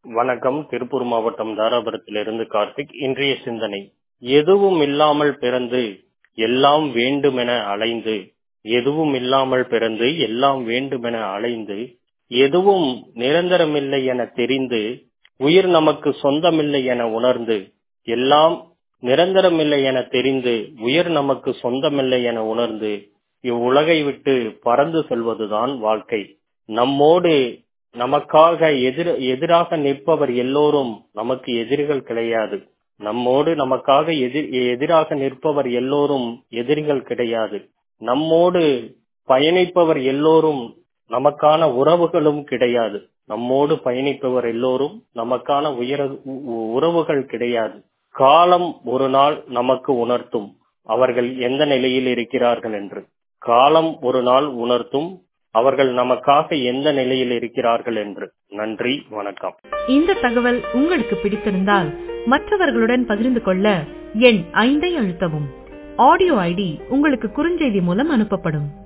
வணக்கம் திருப்பூர் மாவட்டம் தாராபுரத்திலிருந்து கார்த்திக் இன்றைய சிந்தனை எதுவும் இல்லாமல் பிறந்து எல்லாம் வேண்டுமென அலைந்து எதுவும் இல்லாமல் பிறந்து எல்லாம் வேண்டுமென அலைந்து எதுவும் நிரந்தரமில்லை என தெரிந்து உயிர் நமக்கு சொந்தமில்லை என உணர்ந்து எல்லாம் நிரந்தரமில்லை என தெரிந்து உயிர் நமக்கு சொந்தமில்லை என உணர்ந்து இவ்வுலகை விட்டு பறந்து செல்வதுதான் வாழ்க்கை நம்மோடு நமக்காக எதிர் எதிராக நிற்பவர் எல்லோரும் நமக்கு எதிரிகள் கிடையாது நம்மோடு நமக்காக எதிர் எதிராக நிற்பவர் எல்லோரும் எதிரிகள் கிடையாது நம்மோடு பயணிப்பவர் எல்லோரும் நமக்கான உறவுகளும் கிடையாது நம்மோடு பயணிப்பவர் எல்லோரும் நமக்கான உயர உறவுகள் கிடையாது காலம் ஒரு நாள் நமக்கு உணர்த்தும் அவர்கள் எந்த நிலையில் இருக்கிறார்கள் என்று காலம் ஒரு நாள் உணர்த்தும் அவர்கள் நமக்காக எந்த நிலையில் இருக்கிறார்கள் என்று நன்றி வணக்கம் இந்த தகவல் உங்களுக்கு பிடித்திருந்தால் மற்றவர்களுடன் பகிர்ந்து கொள்ள எண் ஐந்தை அழுத்தவும் ஆடியோ ஐடி உங்களுக்கு குறுஞ்செய்தி மூலம் அனுப்பப்படும்